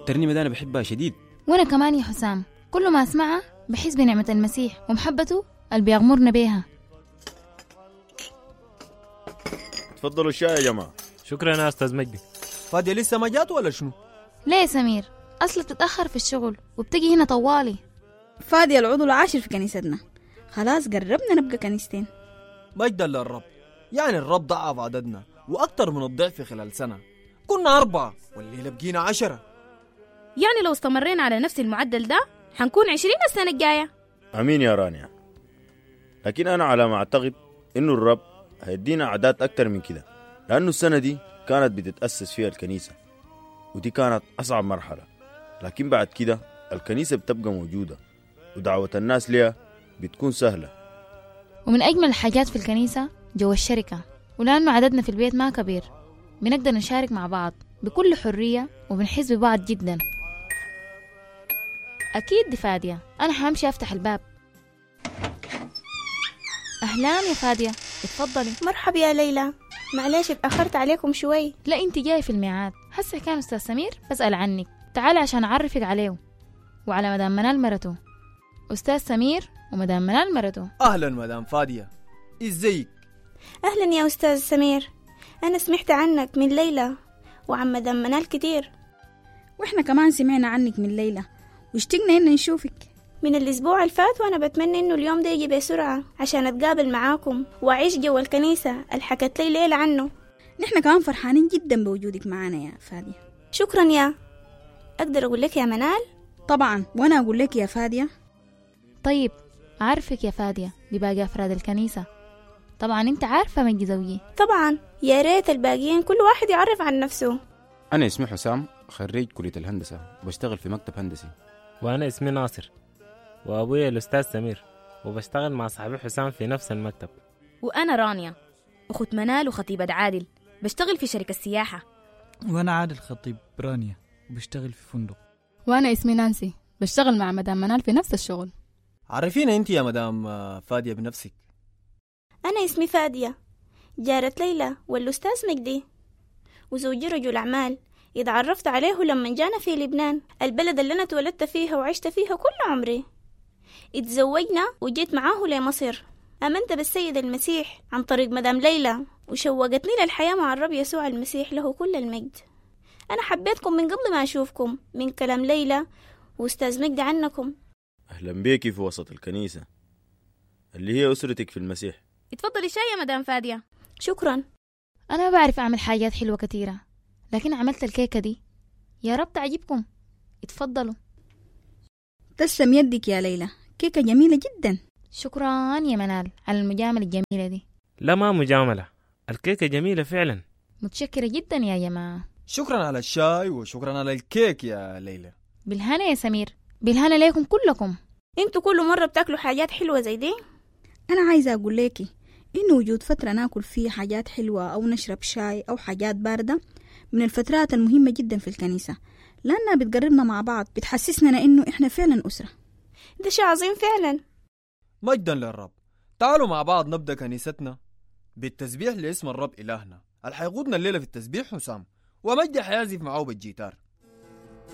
الترنيمة دي أنا بحبها شديد وأنا كمان يا حسام كل ما أسمعها بحس بنعمة المسيح ومحبته اللي بيغمرنا بيها تفضلوا الشاي يا جماعة شكرا يا استاذ مجدي فادية لسه ما جات ولا شنو؟ ليه يا سمير أصلا بتتأخر في الشغل وبتجي هنا طوالي فادي العضو العاشر في كنيستنا خلاص قربنا نبقى كنيستين مجدا للرب يعني الرب ضعف عددنا وأكتر من الضعف خلال سنة كنا أربعة والليلة بقينا عشرة يعني لو استمرينا على نفس المعدل ده حنكون عشرين السنة الجاية أمين يا رانيا لكن أنا على ما أعتقد إنه الرب هيدينا أعداد أكتر من كده لأنه السنة دي كانت بتتأسس فيها الكنيسة ودي كانت أصعب مرحلة لكن بعد كده الكنيسة بتبقى موجودة ودعوة الناس ليها بتكون سهلة ومن أجمل الحاجات في الكنيسة جو الشركة ولأنه عددنا في البيت ما كبير بنقدر نشارك مع بعض بكل حرية وبنحس ببعض جدا أكيد دي فادية أنا حامشي أفتح الباب أهلا يا فادية اتفضلي مرحبا يا ليلى معلش اتأخرت عليكم شوي لا انت جاي في الميعاد هسه كان أستاذ سمير بسأل عنك تعالي عشان أعرفك عليه وعلى مدام منال مرته أستاذ سمير ومدام منال مرته أهلا مدام فادية إزيك؟ أهلا يا أستاذ سمير أنا سمعت عنك من ليلى وعن مدام منال كتير واحنا كمان سمعنا عنك من ليلى واشتقنا ان نشوفك من الأسبوع اللي فات وأنا بتمنى إنه اليوم ده يجي بسرعة عشان أتقابل معاكم وأعيش جو الكنيسة اللي حكت لي ليلى عنه نحن كمان فرحانين جدا بوجودك معنا يا فادية شكرا يا أقدر أقول لك يا منال طبعا وانا اقول لك يا فادية طيب أعرفك يا فادية بباقي أفراد الكنيسة طبعا انت عارفة مجدي زوجي طبعا يا ريت الباقيين كل واحد يعرف عن نفسه أنا اسمي حسام خريج كلية الهندسة وبشتغل في مكتب هندسي وانا اسمي ناصر وابويا الاستاذ سمير وبشتغل مع صاحبي حسام في نفس المكتب وأنا رانيا أخت منال وخطيبة عادل بشتغل في شركة السياحة وأنا عادل خطيب برانيا وبشتغل في فندق وأنا اسمي نانسي بشتغل مع مدام منال في نفس الشغل عرفينا أنت يا مدام آه، فادية بنفسك أنا اسمي فادية جارة ليلى والأستاذ مجدي وزوجي رجل أعمال اتعرفت عليه لما جانا في لبنان البلد اللي أنا اتولدت فيها وعشت فيها كل عمري اتزوجنا وجيت معاه لمصر آمنت بالسيد المسيح عن طريق مدام ليلى وشوقتني للحياة مع الرب يسوع المسيح له كل المجد أنا حبيتكم من قبل ما أشوفكم من كلام ليلى وأستاذ مجدي عنكم أهلا بيكي في وسط الكنيسة اللي هي أسرتك في المسيح اتفضلي شاي يا مدام فادية شكرا أنا ما بعرف أعمل حاجات حلوة كتيرة لكن عملت الكيكة دي يا رب تعجبكم اتفضلوا تسلم يدك يا ليلى كيكة جميلة جدا شكرا يا منال على المجاملة الجميلة دي لا ما مجاملة الكيكة جميلة فعلا متشكرة جدا يا جماعة شكرا على الشاي وشكرا على الكيك يا ليلى بالهنا يا سمير بالهنا ليكم كلكم انتوا كل مرة بتاكلوا حاجات حلوة زي دي أنا عايزة أقول لكي إنه وجود فترة ناكل فيه حاجات حلوة أو نشرب شاي أو حاجات باردة من الفترات المهمة جدا في الكنيسة لأنها بتقربنا مع بعض بتحسسنا إنه إحنا فعلا أسرة ده شيء عظيم فعلا مجدا للرب تعالوا مع بعض نبدأ كنيستنا بالتسبيح لاسم الرب إلهنا اللي حيقودنا الليلة في التسبيح حسام ومجدي حيعزف معاه بالجيتار